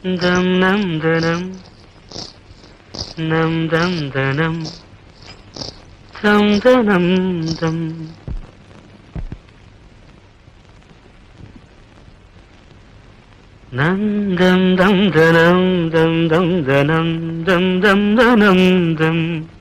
దం నం దనం నం దం దనం సం దనం దం నం దం దం దనం దం దం దనం దం దం దనం దం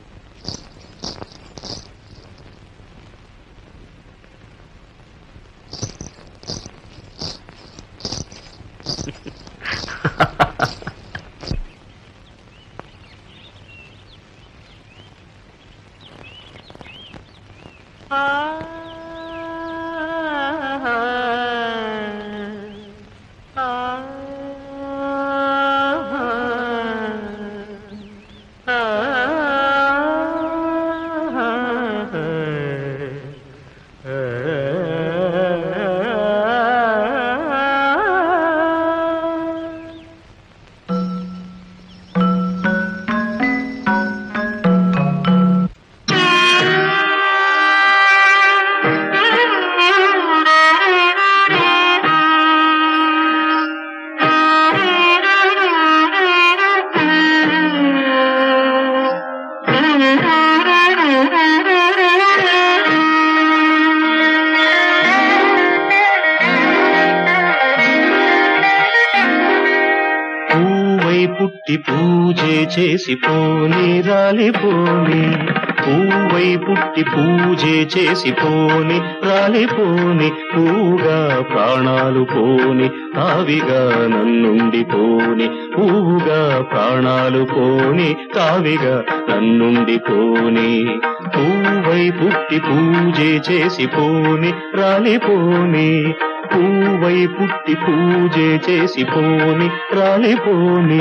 పూవై పుట్టి పూజే చేసి పోని రాలిపోని పూవై పుట్టి పూజే చేసి పోని రాలిపోని పూగా ప్రాణాలు పోని తావిగా నన్నుండి పోని పూగా ప్రాణాలు పోని తావిగా నన్నుండి పోని పూవై పుట్టి పూజే చేసి పోని రాలిపోని పూవై పుట్టి పూజే చేసి పోని రాలిపోని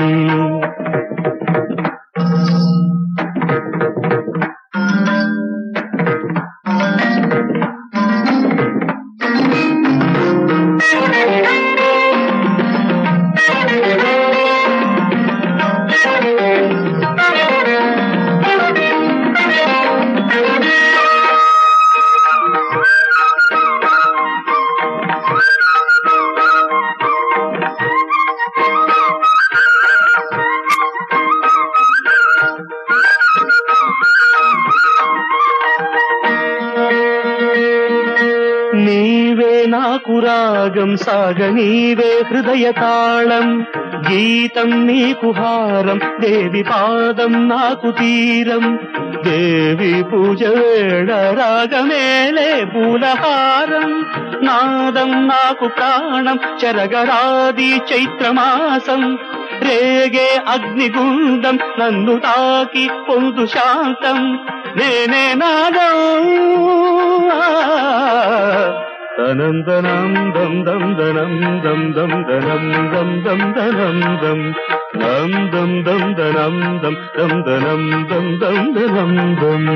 నీవే నాకు రాగం సాగ నీవే హృదయ తాళం గీతం నీకు హారం దేవి పాదం నాకు తీరం దేవి పూజ వేళ రాగమేలే పూలహారం నాదం నాకు ప్రాణం చెరగరాది చైత్రమాసం రేగే అగ్నిగుండం నన్ను తాకి పొందు శాంతం నేనే నాదం తనందనం దం దం దనం దం దం దనం దం దం దనం దం దం దం దం దనం దం దం దనం దం దం దనం దం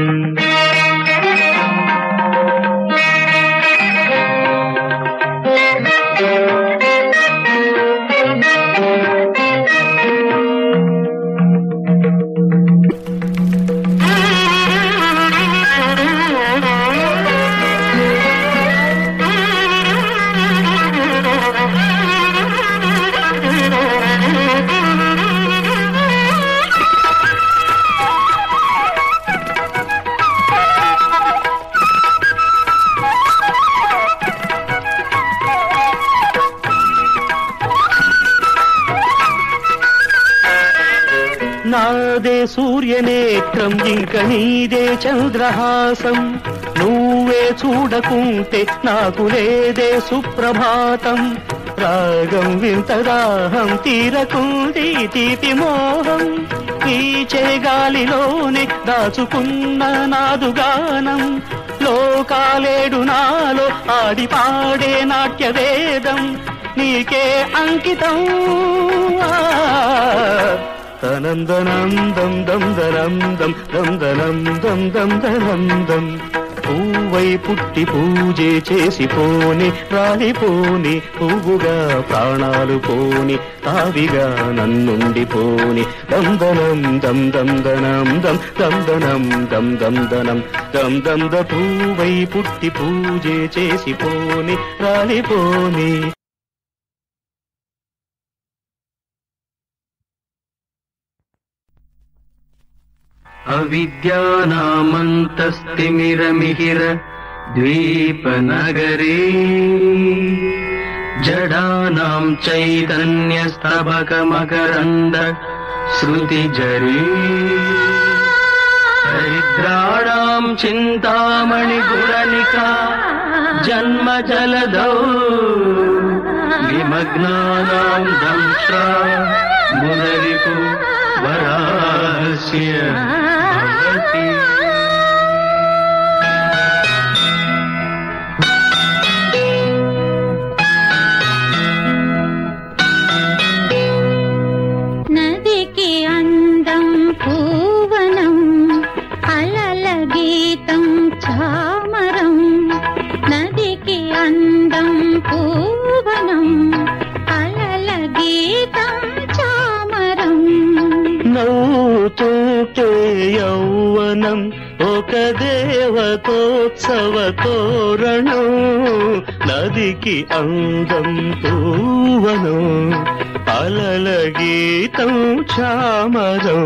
నాదే సూర్యనేత్రం ఇంక నీదే చంద్రహాసం నువ్వే చూడకుంటే నాకు లేదే సుప్రభాతం రాగం వింతదాహం తీరకుంది తీపి మోహం పీచే గాలిలోనే దాచుకున్న నాదుగానం లోకాలేడు నాలో ఆడి పాడే నాట్య వేదం నీకే అంకితం తనందనం దం దం దనం దం దం దనం దం దం దనం దం పూవై పుట్టి పూజే చేసి పోని రాలిపోని పువ్వుగా ప్రాణాలు పోని తావిగా నన్నుండి పోని దందనం దం దం దనం దం దం దనం దం దం దనం దం దం ద పూవై పుట్టి పూజే చేసి పోని రాలిపోని అవిద్యానామంతస్తిమిరమిహిర ద్వీపనగరే జడానాం చైతన్యస్తబకమకరంద శృతిజరే దరిద్రాణాం చింతామణిగుణనికా జన్మజలధౌ విమగ్నానాం దంశ్రా ముదరిపు వరాస్య భవతి నదికి అందం పూవనం అలల గీతం చామరం నదికి అందం పూవనం అలల గీతం చామరం నవ్వుతుంటే యౌవనం ఒక దేవతోత్సవ తోరణం నదికి అందం పూవనం అలల గీతం చామరం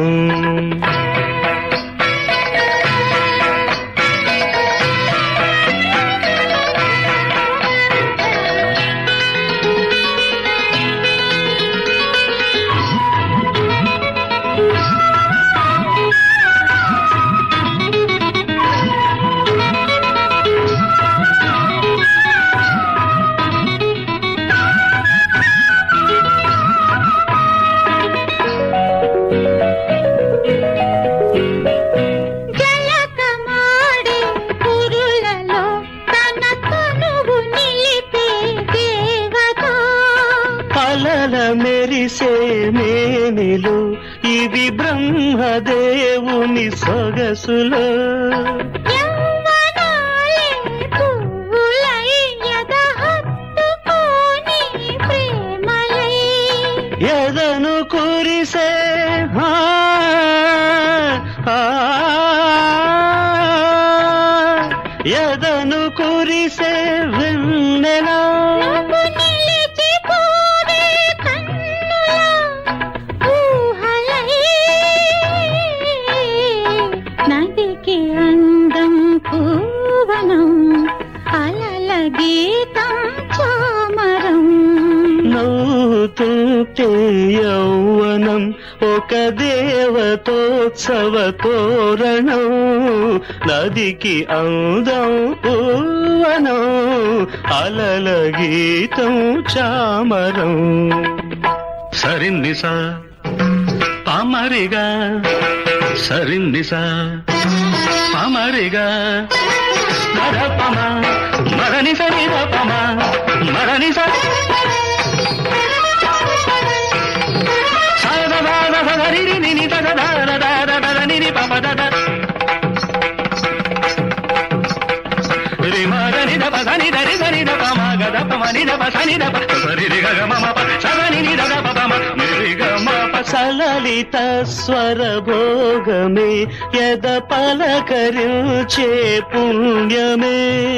జలకమాడే పురులలో తన తనువు నిలిపే దేవత అలల మెరిసే మేనిలు ఇవి బ్రహ్మదేవుని సొగసులో యవ్వనాలే పువ్వులై ఎద హత్తుకోని ప్రేమలై ఎదను కురిసే ఆ, ఆ, ఎదను కురిసే వెన్నెలా నువ్వు నిలిచిపోవే కన్నుల ఊహలై నదికి అందం పూవనం అలల గీతం చామరం నవ్వుతుంటే యౌవనం ఒక దేవతోత్సవ తోరణం నదికి అందం పూవనం అలల గీతం చామరం సరిన్నిసా పామరిగా సరిన్నిసా పామరిగా మరపమ మరణి సరి పమ మరణి సరి సలలిత స్వర భోగమే యద పలకరించే పుణ్యమే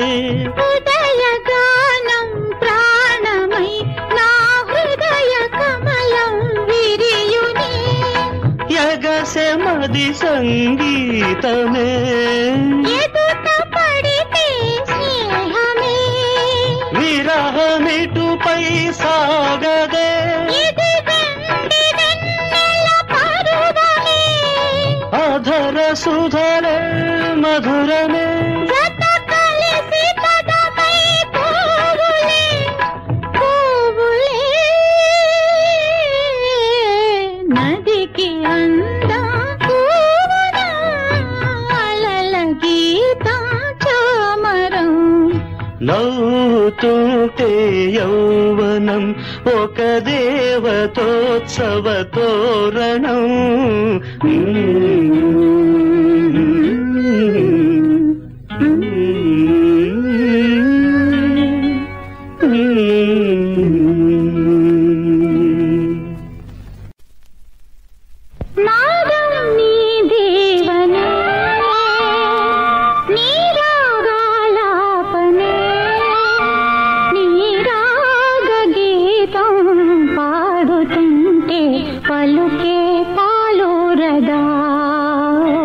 హృదయగానం ప్రాణమై నా హృదయ కమలం విరియుని యగసె మది సంగీతమే ఎదుట పడితే స్నేహమే విరహమిటుపై సాగదే ఇది వెండి వెన్నెల పరువమే అధర సుధరే మధురమే జత కలిసి పదమై పువ్వులే పువ్వులే నదికి అందం పూవన అలల గీతం చామరం నవ్వుతుంటే యౌవనం ఒక దేవతోత్సవ తోరణం నాదం నీ దేవనే నీ రాగాలాపనే నీ రాగ గీతం పాడుతుంటే పలుకే పాలోరదా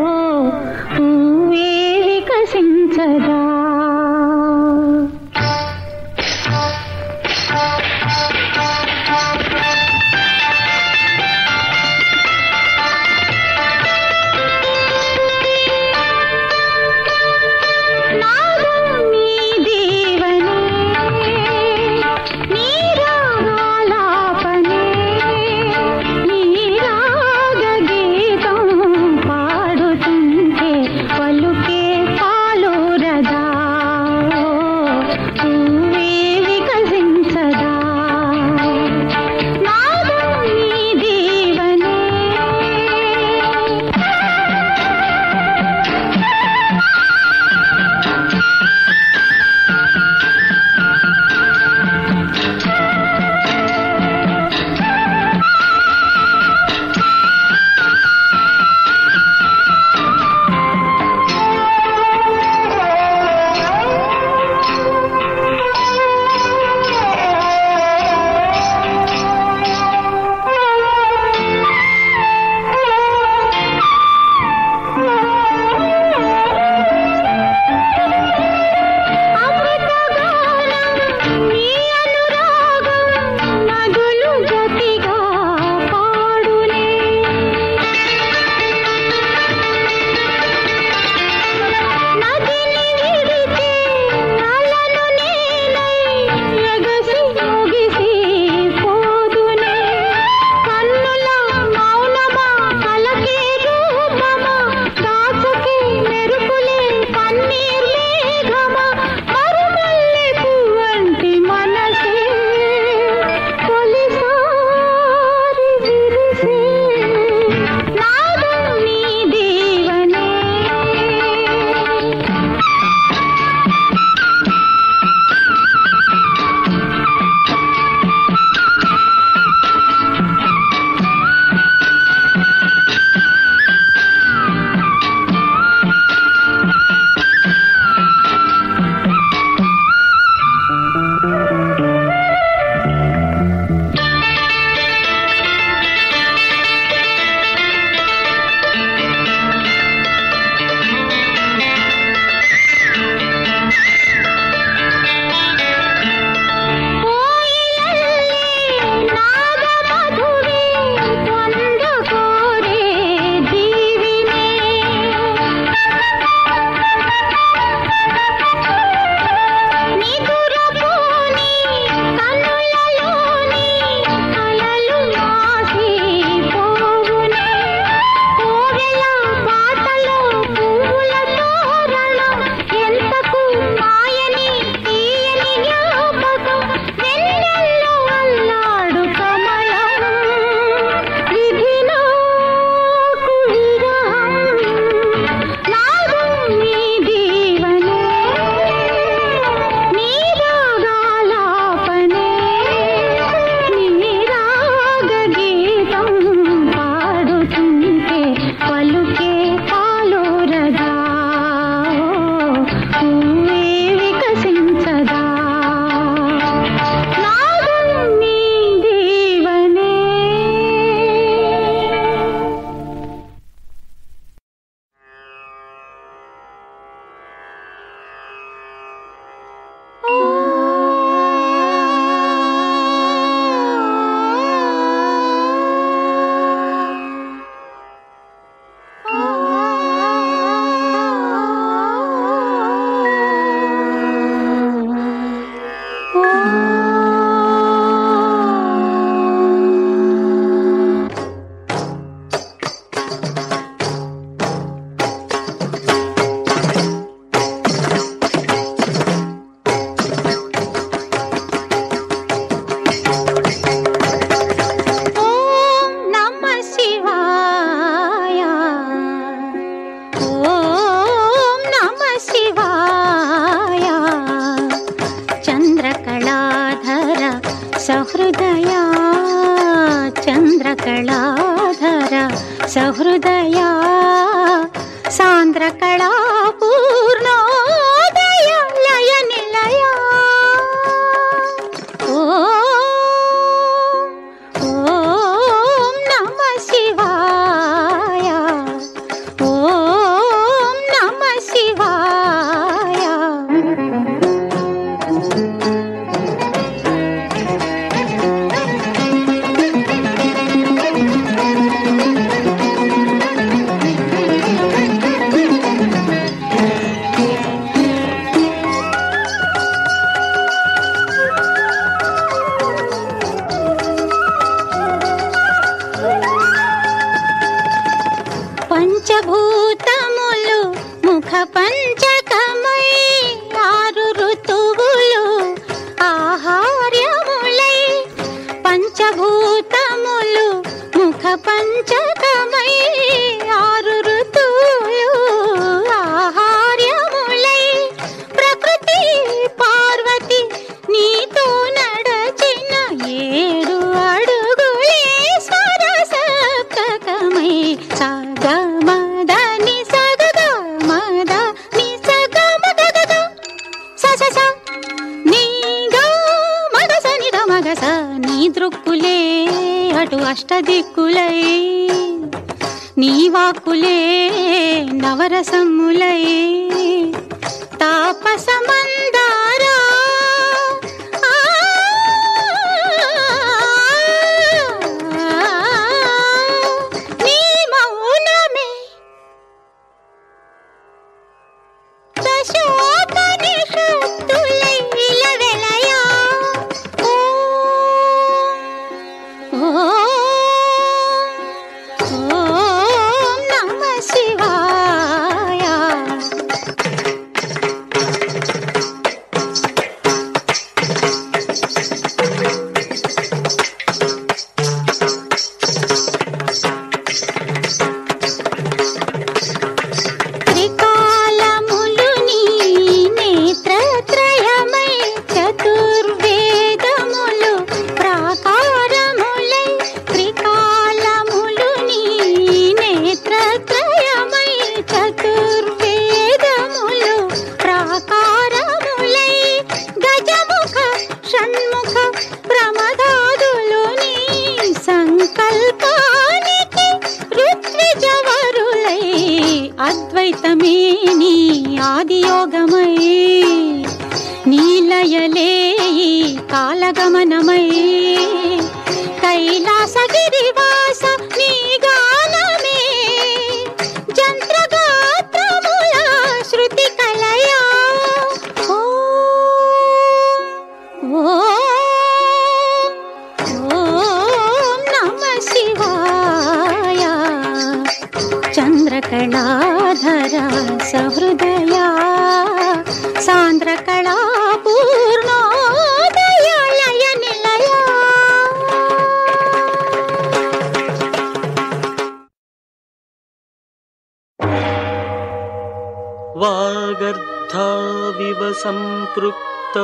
చంద్రకళాధర సహృదయా సాంద్రకళా పూర్ణోదయ లయ నిలయ ఓం నమ శివాయ ఓం నమ శివాయ పంచభూతములు ముఖ పంచకమై ఆరు ఋతువులు ఆహార్యములై పంచభూతములు ముఖ పంచకమై ఆరు ఋతువులు ఆహార్యములై ప్రకృతి పార్వతి నీతో నడచిన ఏడు అడుగులే సరసప్తకమై సగమదని సగగ మద ని సగమగగగ స స స నీ గా మగ స ని ద మగ స నీ దృక్కులే అటు అష్టదిక్కులై నీ వాక్కులే నవరసములై తాపసమందారా ఆ, నీ మౌనమే దశోపనిషత్తులై ఇలవెలయా. ఓం ఓం నమ శివాయ త్రికాలములు నీ నేత్రత్రయమై చతుర్వేదములు ప్రాకారములై త్రికాలములు నీ నేత్రత్రయమై చతుర్వేదములు ప్రాకారములై గజముఖ షణ్ముఖ ప్రమదాదులు నీ సంకల్పానికి ఋత్విజవరులై అద్వైతమే నీ ఆదియోగమై నీలయలే ఈ కాలగమనమై కైలాసగిరివాస నీ గానమే జంత్రగాత్రముల శృతి కలయా ఓం నమ శివాయ చంద్రకళాధర సహృదయా సాంద్రకళా పూర్ణోదయ లయ నిలయ वागर्धाविव सम्पृक्तौ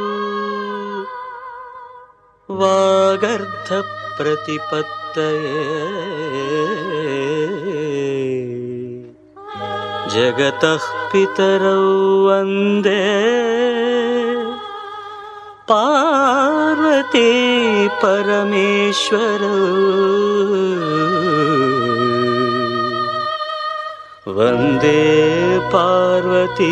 वागर्धप्रतिपत्तये जगतः पितरौ वन्दे पार्वती परमेश्वर वन्दे पार्वती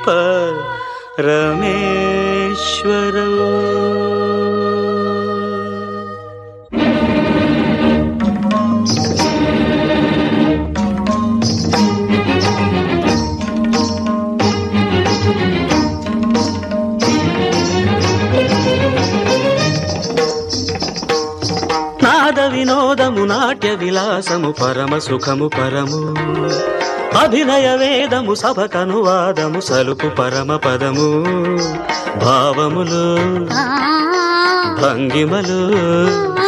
परमेश्वर నాద వినోదము నాట్య విలాసము పరమ సుఖము పరము అభినయ వేదము సభకనువాదము సలుపు పరమ పదము భావములు భంగిమలు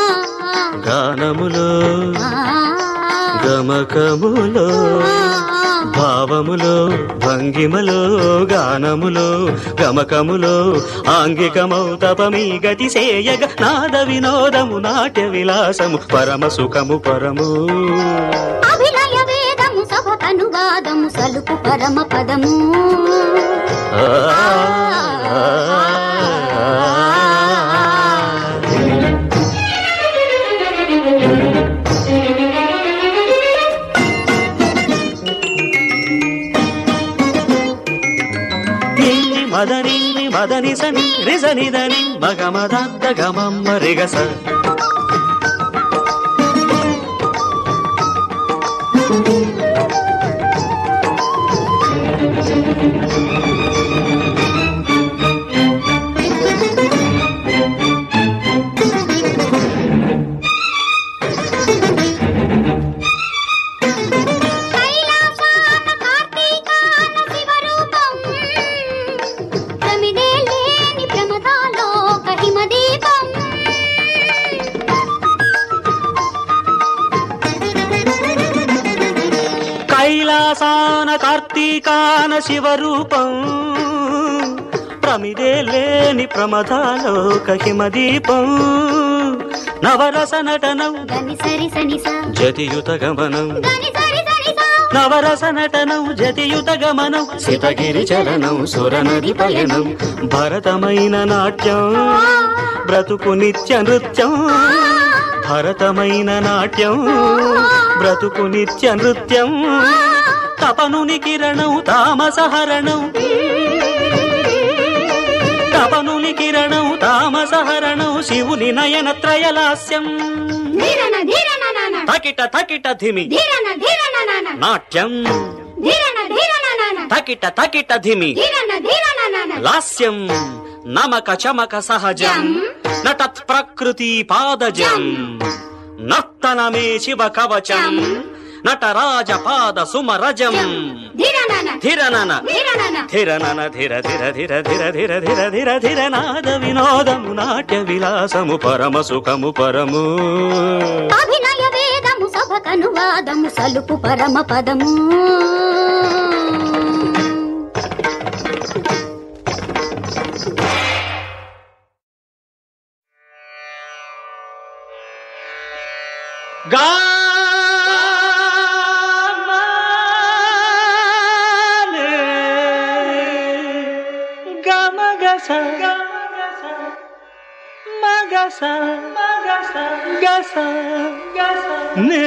గానములు గమకములు భావములో భంగిమలో గానములో గమకములో ఆంగికమౌ తపమీ గతి సేయగ నాద వినోదము నాట్య విలాసము పరమ సుఖము పరము అభినయ వేదము సభకనువాదము సలుపు పరమ పదము ఆ, నిన్ని మదనిన్ని మదని సని రిజనిదని మగమదంత గమమ్మ రిగస కైలాసాన కార్తీకాన శివరూపం ప్రమిదే లేని ప్రమదాలోక హిమదీపం కైలాసాన కార్తీకాన శివరూపం ప్రమిదే లేని ప్రమదాలోక హిమదీపం నవరస నటనం గని సరి సని సా జతియుత గమనం గని సరి సని సా నవరస నటనం జతియుత గమనం సితగిరి చలనం సురనది పయనం భరతమైన నాట్యం బ్రతుకు నిత్య నృత్యం భరతమైన నాట్యం బ్రతుకు నిత్య నృత్యం తపనుని కిరణం తామసహరణం తపనుని కిరణం తామసహరణం శివుని నయన త్రయలాస్యం ధీరన ధీరన నాన తకిట తకిట ధిమి ధీరన ధీరన నాన నాట్యం ధీరన ధీరన నాన తకిట తకిట ధిమి ధీరన ధీరన నాన లాస్యం నమక చమక సహజం నటత్ ప్రకృతి పాదజం నర్తనమే శివ కవచం నటరాజ పాద సుమరజం ధీరన ధిరనన ధీరన ధిరనన ధిర ధిర ధిర ధిర ధిర ధిర ధిర ధిర నాద వినోదము నాట్య విలాసము పరమ సుఖము పరము అభినయ వేదము సభకనువాదము సలుపు పరమ పదము గానే గమగస మగస మగస గస గస నే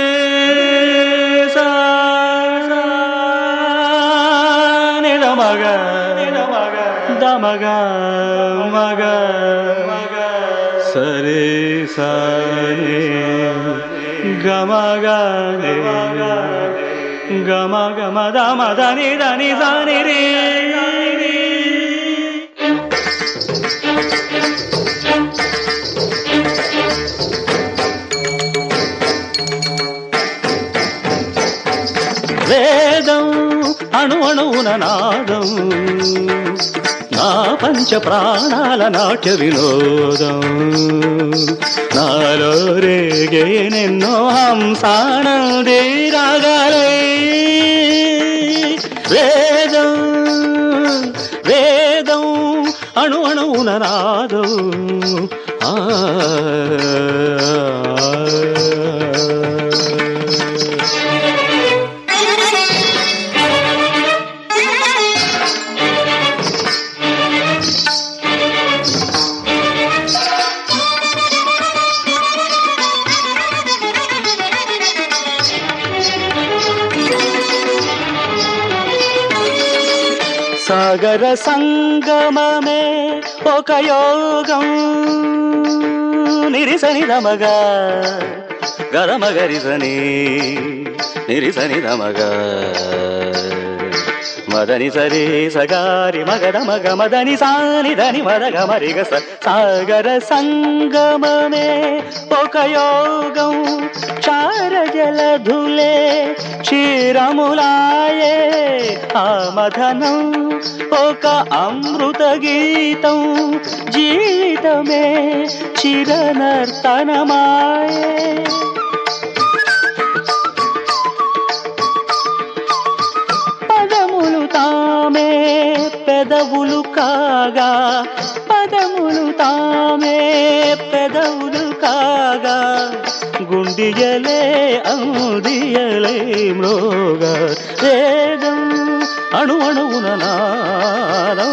సా నే మగ మగ దమగ మగ మగ సరే సరే గమగ గమ గమ దమ దని దని దని రే వేదం అణు అణువున నాదం నా పంచ ప్రాణాల నాట్య వినోదం నాలో రేగే నిన్నో హంసానందే రాగాలై వేదం వేదం అణు అణువున నాదం ఆ సాగర సంగమమే ఒక యోగం నిరిసని రమగా గరమగరిసని నిరిసని రమగా మదని సరి సగారి మగద మగ మదని సాని దని మదగ మరిగ స సాగర సంగమమే ఒక యోగం చార జలధులే క్షీరములాయే ఆ మధనం ఒక అమృత గీతం జీవితమే చిరనర్తనమాయే పెదవులు కాగా పదములు తామే పెదవులు కాగా గుండియలే ఔదియలే మ్రోగా వేగం అణు అణువున నాదం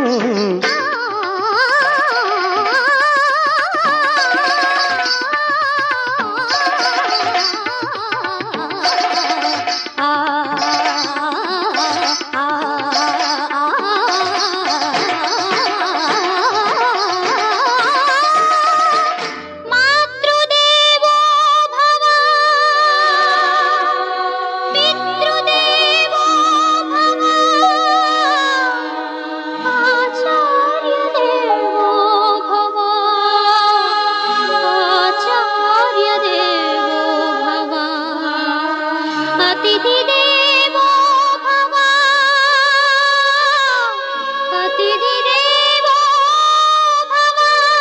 మాతృదేవో భవ పితృదేవో భవ ఆచార్యదేవో భవ ఆచార్యదేవో భవ అతిథిదేవో భవ అతిథిదేవో భవ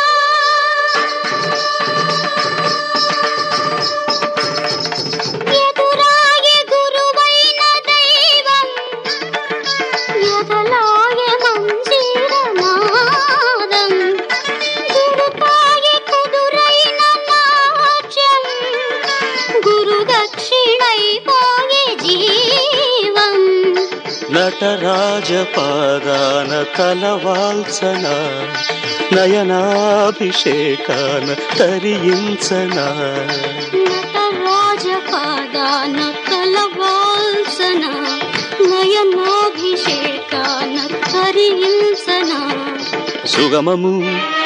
ఎదురాయే గురువైన దైవం ఎదలాయే మందిరనాదం గురుతాయే కుదురైన నాట్యం గురు దక్షిణైపోయే జీవం నటరాజ పాదాన కలవాల్సన నయనాభిషేకాన తరించన నటరాజ పాదాన కలవాల్సన నయనాభిషేకాన కరింసన సుగమము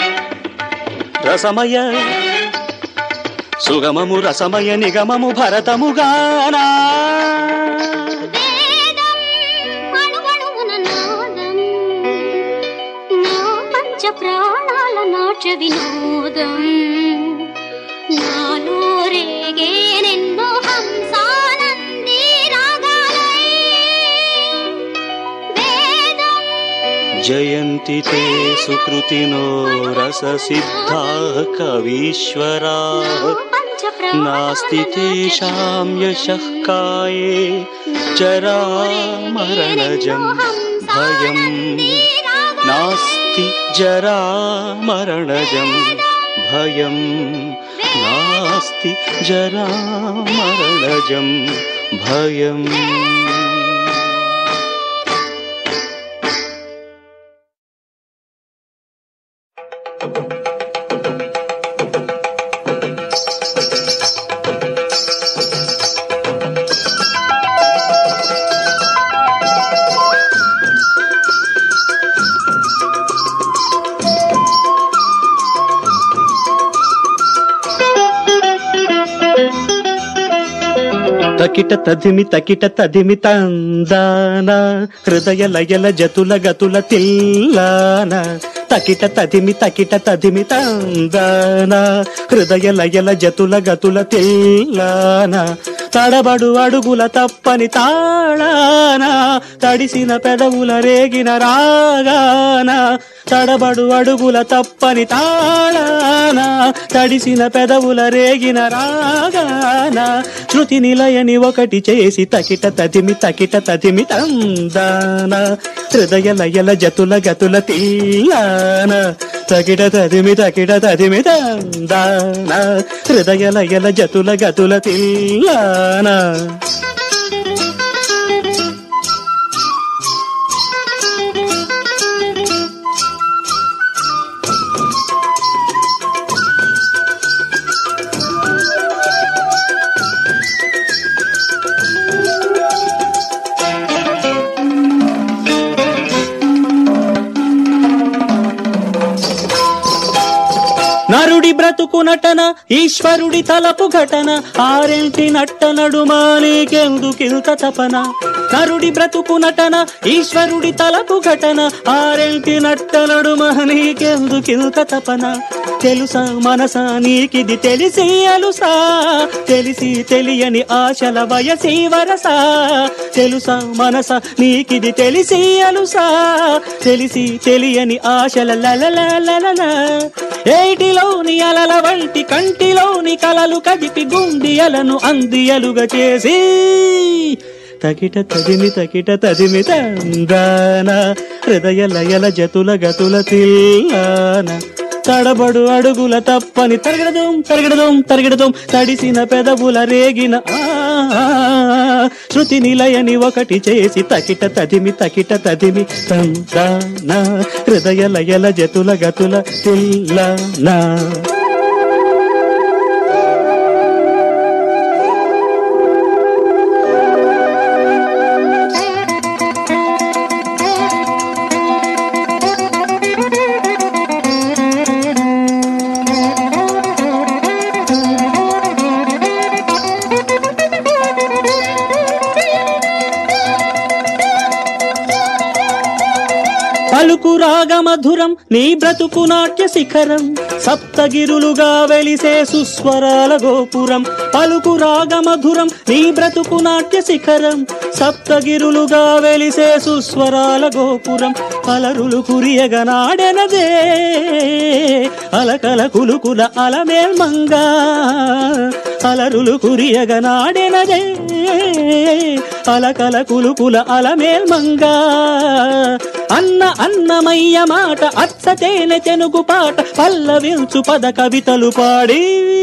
రసమయ సుగమము రసమయ నిగమము భరతముగానా వేదం అణువణువున నాదం నా పంచ ప్రాణాల నాట్య వినోదం నాలో రేగేనెన్నో హంసానంది రాగాలై వేదం జయంతి తే సుకృతినో రస సిద్ధా కవీశ్వరా పంచ ప్రాణాల నాస్తి తేషాం యశః కాయే జరామరణజం భయం నాస్తి జరామరణజం భయం నాస్తి జరామరణజం భయం తకిట తదిమి తకిట తదిమి తందాన హృదయ లయల జతుల గతుల తిల్లాన తకిట తదిమి తకిట తదిమి తందాన హృదయ లయల జతుల గతుల తిల్లాన తడబడు అడుగుల తప్పని తాళాన తడిసిన పెదవుల రేగిన రాగాన తడబడు అడుగుల తప్పని తాళాన తడిసిన పెదవుల రేగిన రాగాన శృతి నిలయని ఒకటి చేసి తకిట తదిమి తకిట తదిమి తందాన హృదయ లయల జతుల గతుల తీయాన తకిట తదిమి తకిట తదిమి తందాన హృదయ లయల జతుల గతుల తీయాన నరుడి బ్రతుకు నటన ఈశ్వరుడి తలపు ఘటన ఆరెంటి నట్ట నడుమా నీకెందుకింత తపన నరుడి బ్రతుకు నటన ఈశ్వరుడి తలపు ఘటన ఆరెంటి నట్ట నడుమా నీకెందుకింత తపన తెలుసా మనసా నీకిది తెలిసి అలుసా తెలిసి తెలియని ఆశల వయసి వరసా తెలుసా మనస నీకిది తెలిసి అలుసా తెలిసి తెలియని ఆశల లలలలలల ఏటిలోని అలల వంటి కంటిలోని కలలు కదిపి గుండియలను అందియలుగా చేసి తకిట తదిమి తకిట తదిమి తందాన హృదయ లయల జతుల గతుల తిల్లాన తడబడు అడుగుల తప్పని తరగడదోం తరగడదోం తరగడదోం తడిసిన పెదవుల రేగిన ఆ శృతి నిలయని ఒకటి చేసి తకిట తదిమి తకిట తదిమి తందాన హృదయ లయల జతుల గతుల తిల్లానా పలుకు రాగ మధురం నీ బ్రతుకు నాట్య శిఖరం సప్తగిరులుగా వెలిసే సుస్వరాల గోపురం పలుకు రాగ మధురం నీ బ్రతుకు నాట్య శిఖరం సప్తగిరులుగా వెలిసే సుస్వరాల గోపురం అలరులు కురియగనాడెనదే అలకల కులుకుల అలమేల్ మంగా అలరులు కురియగనాడెనదే అలకల కులుకుల అలమేల్ మంగా అన్న అన్నమయ్య మాట అచ్చతేనె తెనుగు పాట పల్లవించు పద కవితలు పాడి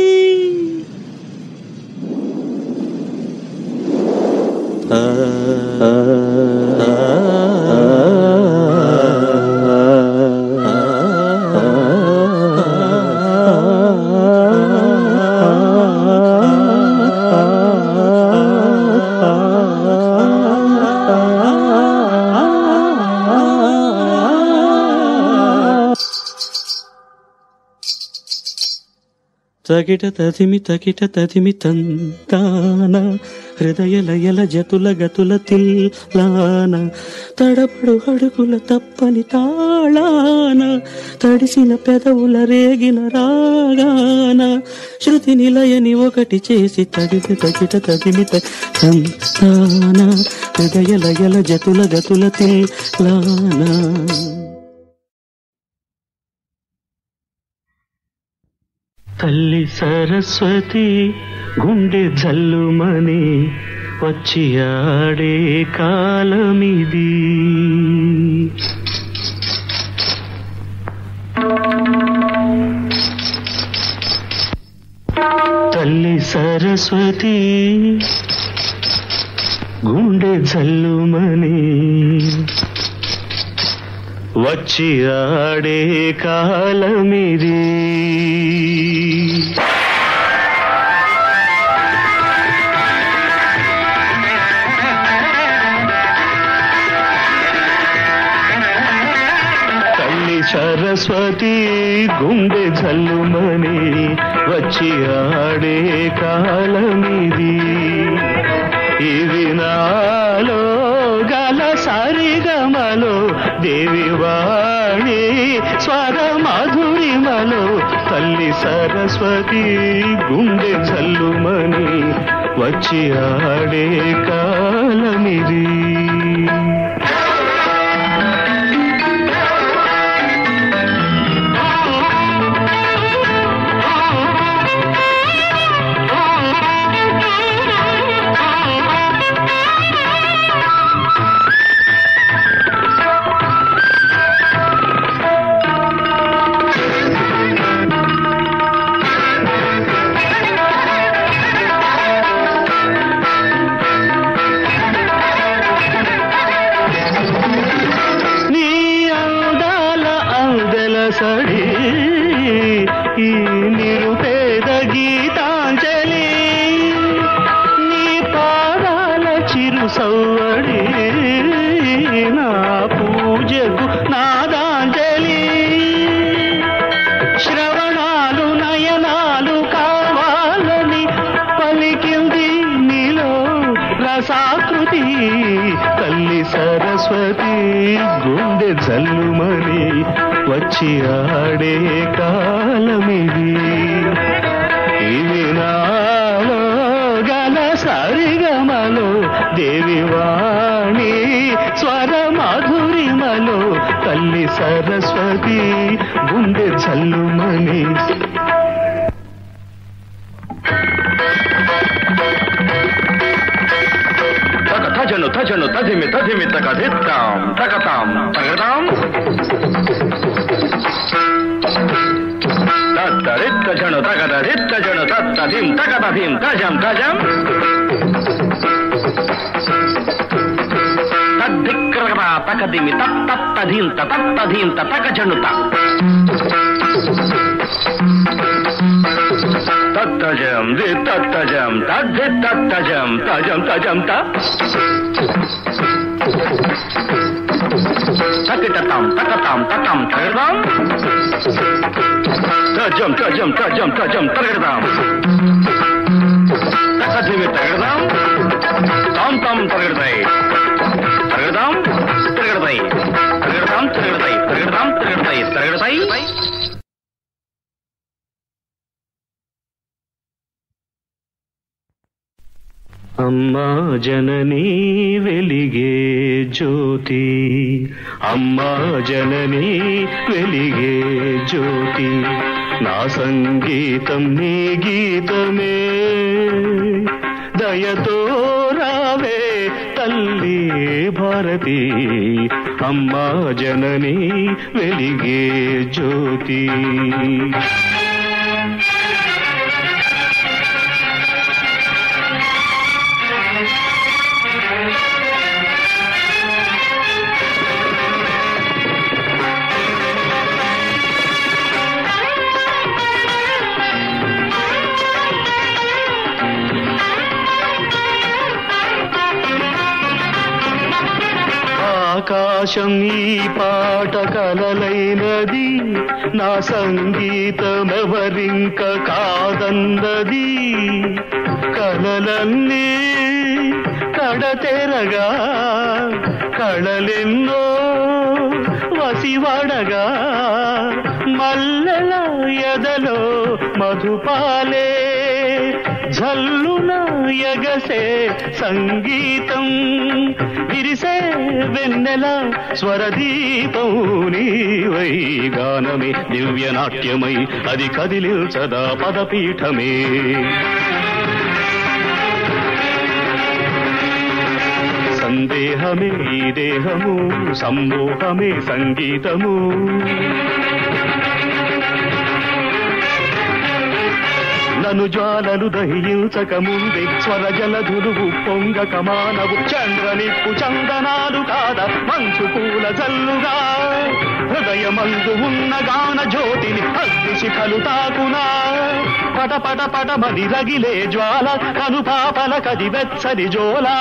తగిట తదిమి తగిట తదిమి తంతాన హృదయ లయల జతుల గతుల తిల్లాన తడబడు అడుగుల తప్పని తాళాన తడిసిన పెదవుల రేగిన రాగాన శృతి నిలయని ఒకటి చేసి తగిట తగిట తదిమి తంతాన హృదయ లయల జతుల గతుల తిల్లానా తల్లి సరస్వతి గుండె జల్లుమని వచ్చి ఆడే కాలమిది తల్లి సరస్వతి గుండె జల్లుమని వచ్చి ఆడే కాలమిది తల్లి సరస్వతి గుండె జల్లుమని వచ్చి ఆడే కాలమిది ఇది నాలో గల సరిగమలో దేవి వాణి స్వర మాధురిమలో తల్లి సరస్వతి గుండె జల్లుమని వచ్చి ఆడే కాలమిది నీ అందాల అందెల సడి ఈ నిరుపేద గీతాంజలి నీ పాదాల చిరు సౌవడి నా పూజకు నాదాంజలి శ్రవణాలు నయనాలు కావాలని పలికింది నీలో రసాకృతి తల్లి సరస్వతి గుండె జల్లుమని వచ్చి ఆడే కాలమిది ఇది నాలో గల సరిగమలో దేవి వాణి స్వర మాధురిమలో తల్లి సరస్వతి గుండె జల్లుమని తథ తదిమి తదిమి తక ధిత్తాం తకతాం తగదాం తత్తరిత్త జను తగద రిత్త జను తత్త ధిం తగద ధిం తజం తజం తద్దిక్రగద తకదిమి తత్తత్త ధీంత తత్త ధీంత తక జనుత తత్తజం ది తత్తజం తద్ధి తత్తజం తజం తజం త తకిటతాం తకతాం తతాం తగడదాం తజం తజం తజం తజం తగడదాం తకధిమి తగడదాం తాం తాం తగడదాయి తగడదాం తిరగడదాయి తగడదాం తిరగడదాయి తగడదాం తిరగడదాయి తగడదాయి అమ్మా జననీ వెలిగే జ్యోతి అమ్మా జననీ వెలిగే జ్యోతి నా సంగీతం నీ గీతమే దయతో రావే తల్లి భారతి అమ్మా జననీ వెలిగే జ్యోతి ఆకాశం ఈ పాట కలలైనది నా సంగీతమెవరింక కాదన్నది కలలన్నీ కడతెరగా కళలెన్నో వసివడగా మల్లెల ఎదలో మధుపాలే జల్లున ఎగసే సంగీతం విరిసే వెన్నెల స్వరదీపం నీవై గానమే దివ్య నాట్యమై అది కదిలిల్చదా పదపీఠమే సందేహమే ఈ దేహము సంమోహమే సంగీతము నను జ్వాలలు దహించక ముందే స్వర జలధులు పొంగక మానవు చంద్రనిప్పు చందనాలు కాద మంచు పూల జల్లుగా హృదయమందు ఉన్న గాన జ్యోతిని అగ్ని శిఖలు తాకునా పట పట పట మది రగిలే జ్వాల కను పాపల కది వెచ్చని జోలా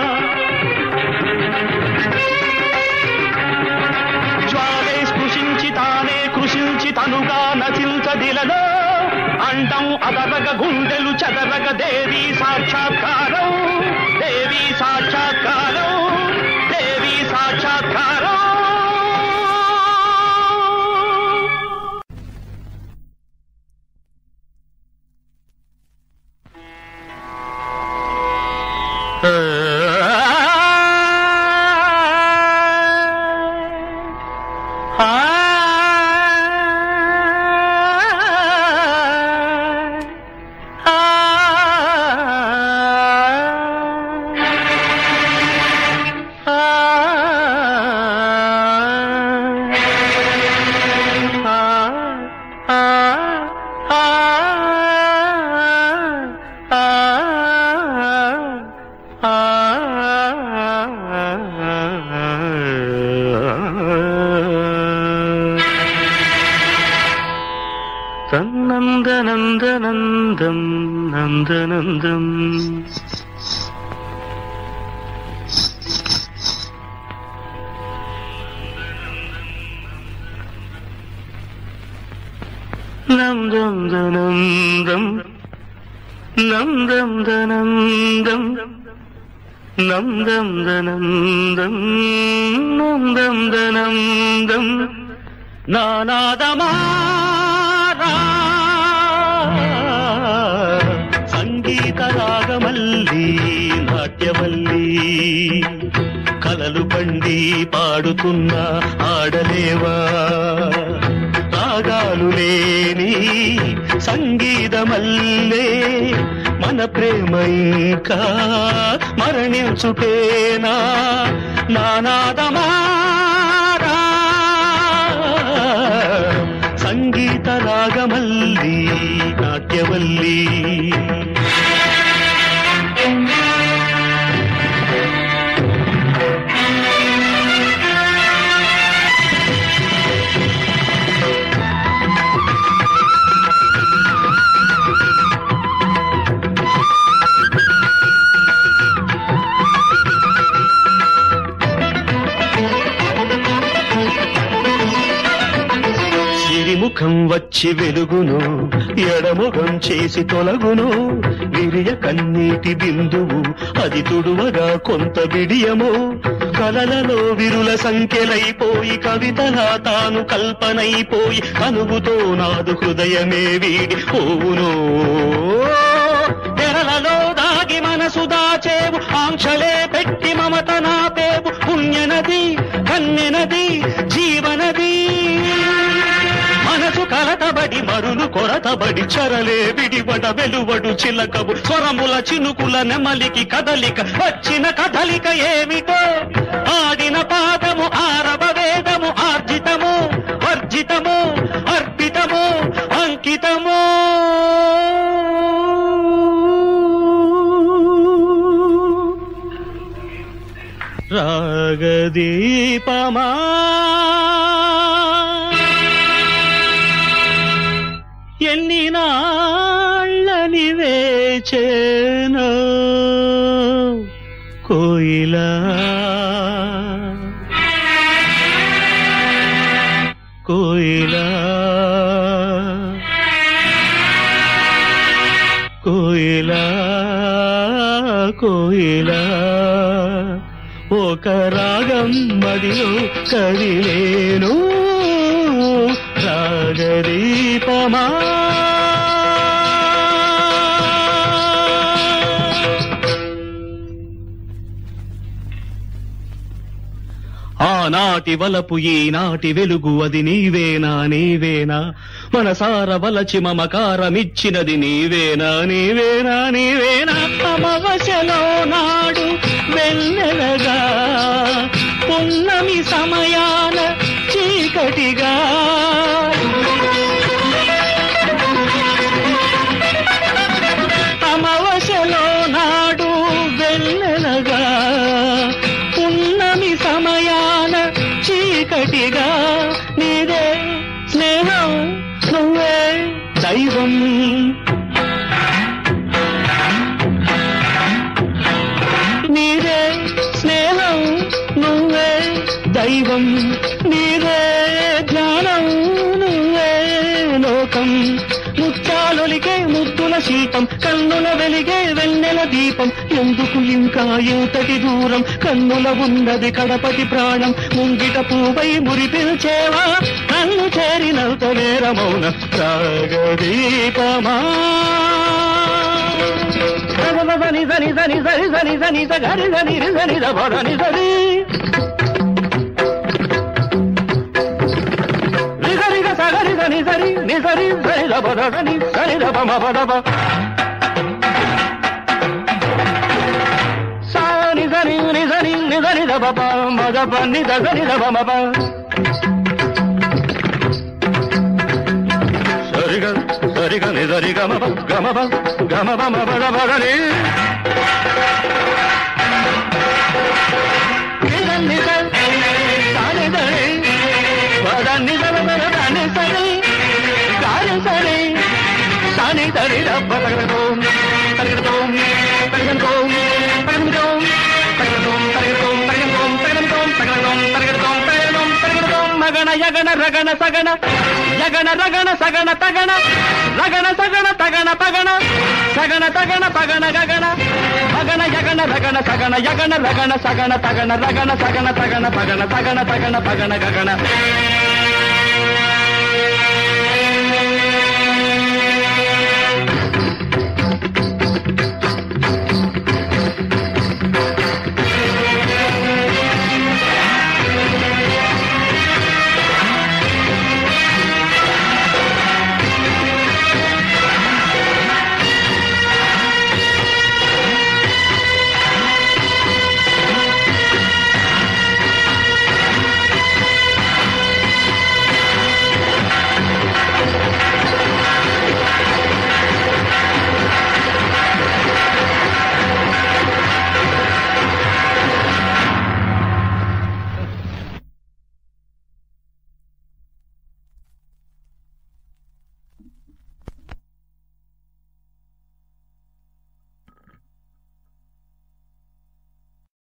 జ్వాలే స్పృశించి తానే కృషించి తనుగా నశించదిలలో అండం అదరగ గుండెలు చదరగ దేవి సాక్షాత్కారం దేవి సాక్షాత్కారం దేవి సాక్షాత్కారం തന്നന്ദനന്ദനന്ദം നന്ദനന്ദം നന്ദം ദനന്ദം നന്ദം ദനന്ദം നന്ദം ദനന്ദം നന്ദം ദനന്ദം నానాదమారా సంగీత రాగమల్లి నాట్యవల్లి కలలు పండి పాడుతున్న ఆడలేవా రా రాగాలు లేని సంగీతమల్లే మన ప్రేమ ఇంకా మరణించుటేనా నానాదమారా సంగీత రాగమల్లి నాట్యవల్లి సిరిముఖం వచ్చి వెలుగును ఎడముఖం చేసి తొలగును విరియ కన్నీటి బిందువు అది తుడువగా కొంత బిడియము కలలలో విరుల సంఖ్యలైపోయి కవితలా తాను కల్పనైపోయి కనుగుతో నాదు హృదయమే వీడి పోవును తెరలలో దాగి మనసు దాచేవు ఆంక్షలే పెట్టి మమత నాపేవు పుణ్యనది కన్నెనది జీవనది మనసు కలతబడి మరులు కొరతబడి చరలే విడివడ వెలువడు చిలకవు స్వరముల చినుకుల నెమలికి కదలిక వచ్చిన కదలిక ఏమిటో ఆడిన పాదము ఆరవ వేదము ఆర్జితము వర్జితము అర్పితము అంకితము రాగదీపమా ఎన్ని నాళ్ళని వేచేను కోయిలా కోయిలా కోయిలా కోయిలా ఒక రాగం మదిలో కదిలేను రాగదీపమా ఆనాటి వలపు ఈనాటి వెలుగు అది నీవేనా నీవేనా మనసార వలచి మమకారమిచ్చినది నీవేనా నీవేనా నీవేనా అమవశలో నాడు వెన్నెలగా పున్నమి సమయాన చీకటిగా అమవశలో నాడు వెన్నెలగా పున్నమి సమయాన చీకటిగా నీదే స్నేహం నువ్వే దైవం నీదే స్నేహం నువ్వే దైవం నీదే జ్ఞానం నువ్వే లోకం ముత్యాలొలికే ముద్దుల శీతం కన్నుల వెలిగే వెన్నెల దీపం ఎందుకు ఇంకా ఇంతటి దూరం కన్నుల ఉన్నది కడపటి ప్రాణం ముంగిట పూవై మురిపిల్చేవా నన్ను చేరినంత నేరమౌన రాగదీపమా సని సని సని సని సని సని సగరి సని రి సని సని సని నిసరిగ సగరి సని సరి నిసరి సరి దబ సని సరి దబ మబ దబ సాని సని నిసరి నిసరి దబ ప మద ప ని ద సని దబ మబ సరిగ సరిగ నిసరి గమ ప గమ ప గమ ప మబ దబ ని నిసరి నిసరి సాని సరి పదని దబ దబ దాని సరి సాని సరి సాని సరి దబ తగదోం తగదోం తగదోం తగదోం తగదోం తగదోం తగదోం తగదోం తగదోం తగదోం తగదోం తగదోం మగన యగన రగన సగన యగన రగన సగన తగన రగన సగన తగన పగన సగన తగన పగన గగన మగన యగన రగన సగన యగన రగన సగన తగన రగన సగన తగన పగన సగన తగన పగన గగన